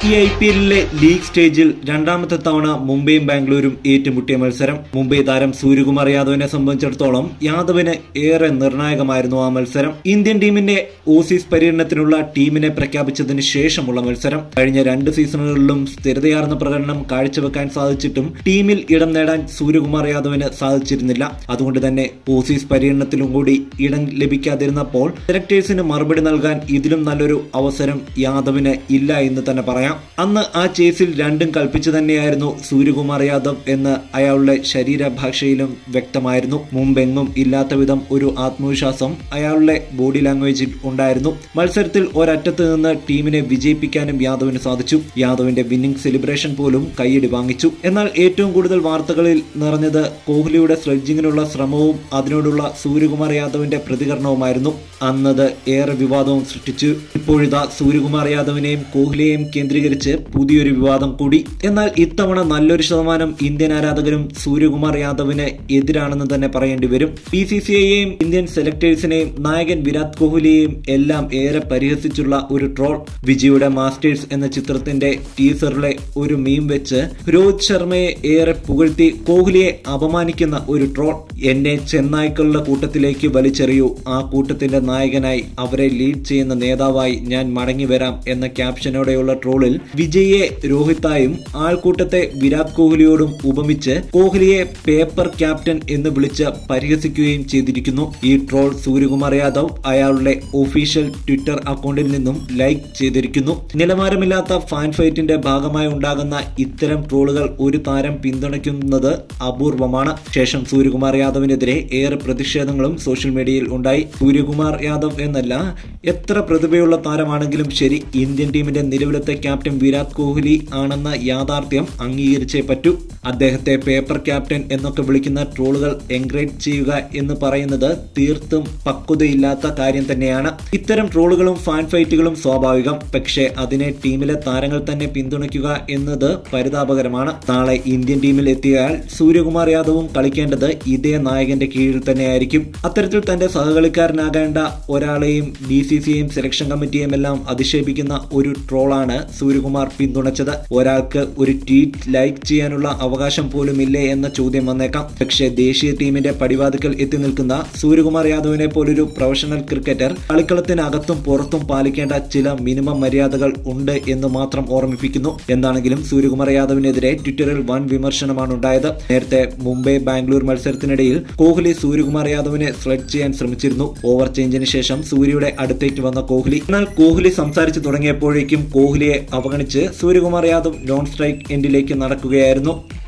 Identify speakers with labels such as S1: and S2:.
S1: ഈ I P എല്ലിലെ league സ്റ്റേജിൽ രണ്ടാമത്തെ തവണ മുംബൈയും ബാംഗ്ലൂരും ഏറ്റുമുട്ടിയ മത്സരം മുംബൈ താരം സൂര്യകുമാർ യാദവിനെ സംബന്ധിച്ചിടത്തോളം യാദവിന് ഏറെ നിർണായകമായിരുന്നു ആ മത്സരം ഇന്ത്യൻ ടീമിന്റെ ഓസീസ് പര്യടനത്തിനുള്ള ടീമിനെ പ്രഖ്യാപിച്ചതിന് ശേഷമുള്ള മത്സരം കഴിഞ്ഞ രണ്ട് സീസണുകളിലും സ്ഥിരതയാർന്ന പ്രകടനം കാഴ്ചവെക്കാൻ സാധിച്ചിട്ടും ടീമിൽ ഇടം നേടാൻ സൂര്യകുമാർ യാദവിന് സാധിച്ചിരുന്നില്ല അതുകൊണ്ട് തന്നെ ഓസീസ് പര്യടനത്തിലും കൂടി ഇടം ലഭിക്കാതിരുന്നപ്പോൾ സെലക്ടേഴ്സിന് മറുപടി നൽകാൻ ഇതിലും നല്ലൊരു അവസരം യാദവിന് ഇല്ല എന്ന് തന്നെ പറയാം അന്ന് ആ ചേസിൽ രണ്ടും കൽപ്പിച്ചു തന്നെയായിരുന്നു സൂര്യകുമാർ യാദവ് എന്ന് അയാളുടെ ശരീരഭാഷയിലും വ്യക്തമായിരുന്നു മുമ്പെങ്ങും ഇല്ലാത്ത വിധം ഒരു ആത്മവിശ്വാസം അയാളുടെ ബോഡി ലാംഗ്വേജിൽ ഉണ്ടായിരുന്നു മത്സരത്തിൽ ഒരറ്റത്ത് നിന്ന് ടീമിനെ വിജയിപ്പിക്കാനും യാദവിന് സാധിച്ചു യാദവിന്റെ വിന്നിംഗ് സെലിബ്രേഷൻ പോലും കൈയടി വാങ്ങിച്ചു എന്നാൽ ഏറ്റവും കൂടുതൽ വാർത്തകളിൽ നിറഞ്ഞത് കോഹ്ലിയുടെ സ്ലെഡ്ജിങ്ങിനുള്ള ശ്രമവും അതിനോടുള്ള സൂര്യകുമാർ യാദവിന്റെ പ്രതികരണവുമായിരുന്നു അന്നത് ഏറെ വിവാദവും സൃഷ്ടിച്ചു ഇപ്പോഴിതാ സൂര്യകുമാർ യാദവിനെയും കോഹ്ലിയെയും കേന്ദ്രീകരിച്ച് പുതിയൊരു വിവാദം കൂടി എന്നാൽ ഇത്തവണ നല്ലൊരു ശതമാനം ഇന്ത്യൻ ആരാധകരും സൂര്യകുമാർ യാദവിന് എതിരാണെന്ന് തന്നെ പറയേണ്ടി വരും ബി സി സി ഐയെയും ഇന്ത്യൻ സെലക്ടേഴ്സിനെയും നായകൻ വിരാട് കോഹ്ലിയെയും എല്ലാം ഏറെ പരിഹസിച്ചുള്ള ഒരു ട്രോൾ വിജയുടെ മാസ്റ്റേഴ്സ് എന്ന ചിത്രത്തിന്റെ ടീസറിലെ ഒരു മീം വെച്ച് രോഹിത് ശർമ്മയെ ഏറെ പുകഴ്ത്തി കോഹ്ലിയെ അപമാനിക്കുന്ന ഒരു ട്രോൾ എന്നെ ചെന്നായ്ക്കളുടെ കൂട്ടത്തിലേക്ക് വലിച്ചെറിയൂ ആ കൂട്ടത്തിന്റെ നായകനായി അവരെ ലീഡ് ചെയ്യുന്ന നേതാവായി ഞാൻ മടങ്ങി വരാം എന്ന ക്യാപ്ഷനോടെയുള്ള ട്രോളിൽ വിജയെ രോഹിത്തായും ആൾക്കൂട്ടത്തെ വിരാട് കോഹ്ലിയോടും ഉപമിച്ച് കോഹ്ലിയെ പേപ്പർ ക്യാപ്റ്റൻ എന്ന് വിളിച്ച് പരിഹസിക്കുകയും ചെയ്തിരിക്കുന്നു ഈ ട്രോൾ സൂര്യകുമാർ യാദവ് അയാളുടെ ഒഫീഷ്യൽ ട്വിറ്റർ അക്കൗണ്ടിൽ നിന്നും ലൈക്ക് ചെയ്തിരിക്കുന്നു നിലവാരമില്ലാത്ത ഫാൻ ഫൈറ്റിന്റെ ഭാഗമായി ഉണ്ടാകുന്ന ഇത്തരം ട്രോളുകൾ ഒരു താരം പിന്തുണയ്ക്കുന്നത് അപൂർവമാണ് ശേഷം സൂര്യകുമാർ യാദവിനെതിരെ ഏറെ പ്രതിഷേധങ്ങളും സോഷ്യൽ മീഡിയയിൽ ഉണ്ടായി സൂര്യകുമാർ യാദവ് എന്നല്ല എത്ര പ്രതിഭയുള്ള താരമാണെങ്കിലും ശരി ഇന്ത്യൻ ടീമിന്റെ നിലവിലത്തെ ക്യാപ്റ്റൻ വിരാട് കോഹ്ലി ആണെന്ന യാഥാർത്ഥ്യം അംഗീകരിച്ചേ പറ്റൂ അദ്ദേഹത്തെ പേപ്പർ ക്യാപ്റ്റൻ എന്നൊക്കെ വിളിക്കുന്ന ട്രോളുകൾ എൻകറേജ് ചെയ്യുക എന്ന് പറയുന്നത് തീർത്തും പക്വതയില്ലാത്ത കാര്യം തന്നെയാണ് ഇത്തരം ട്രോളുകളും ഫാൻ ഫൈറ്റുകളും സ്വാഭാവികം പക്ഷേ അതിനെ ടീമിലെ താരങ്ങൾ തന്നെ പിന്തുണയ്ക്കുക എന്നത് പരിതാപകരമാണ് നാളെ ഇന്ത്യൻ ടീമിൽ എത്തിയാൽ സൂര്യകുമാർ യാദവും കളിക്കേണ്ടത് ഇതേ നായകന്റെ കീഴിൽ തന്നെയായിരിക്കും അത്തരത്തിൽ തന്റെ സഹകളിക്കാരനാകേണ്ട ഒരാളെയും ബി സി സിയെയും സെലക്ഷൻ കമ്മിറ്റിയെയും എല്ലാം അധിക്ഷേപിക്കുന്ന ഒരു ട്രോളാണ് സൂര്യകുമാർ പിന്തുണച്ചത് ഒരാൾക്ക് ഒരു ട്വീറ്റ് ലൈക്ക് ചെയ്യാനുള്ള അവകാശം പോലും ഇല്ലേ എന്ന ചോദ്യം വന്നേക്കാം പക്ഷേ ദേശീയ ടീമിന്റെ പടിവാതിക്കൽ എത്തി നിൽക്കുന്ന സൂര്യകുമാർ യാദവിനെ പോലൊരു പ്രൊഫഷണൽ ക്രിക്കറ്റർ കളിക്കളത്തിനകത്തും പുറത്തും പാലിക്കേണ്ട ചില മിനിമം മര്യാദകൾ ഉണ്ട് എന്ന് മാത്രം ഓർമ്മിപ്പിക്കുന്നു എന്താണെങ്കിലും സൂര്യകുമാർ യാദവിനെതിരെ ട്വിറ്ററിൽ വൻ വിമർശനമാണ് ഉണ്ടായത് നേരത്തെ മുംബൈ ബാംഗ്ലൂർ മത്സരത്തിനിടയിൽ കോഹ്ലി സൂര്യകുമാർ യാദവിനെ സ്ലെഡ് ചെയ്യാൻ ശ്രമിച്ചിരുന്നു ഓവർ ചേഞ്ചിന് ശേഷം സൂര്യയുടെ അടുത്തേക്ക് വന്ന കോഹ്ലി എന്നാൽ കോഹ്ലി സംസാരിച്ചു തുടങ്ങിയപ്പോഴേക്കും കോഹ്ലിയെ അവഗണിച്ച് സൂര്യകുമാർ യാദവ് നോൺ സ്ട്രൈക്ക് എൻഡിലേക്ക് നടക്കുകയായിരുന്നു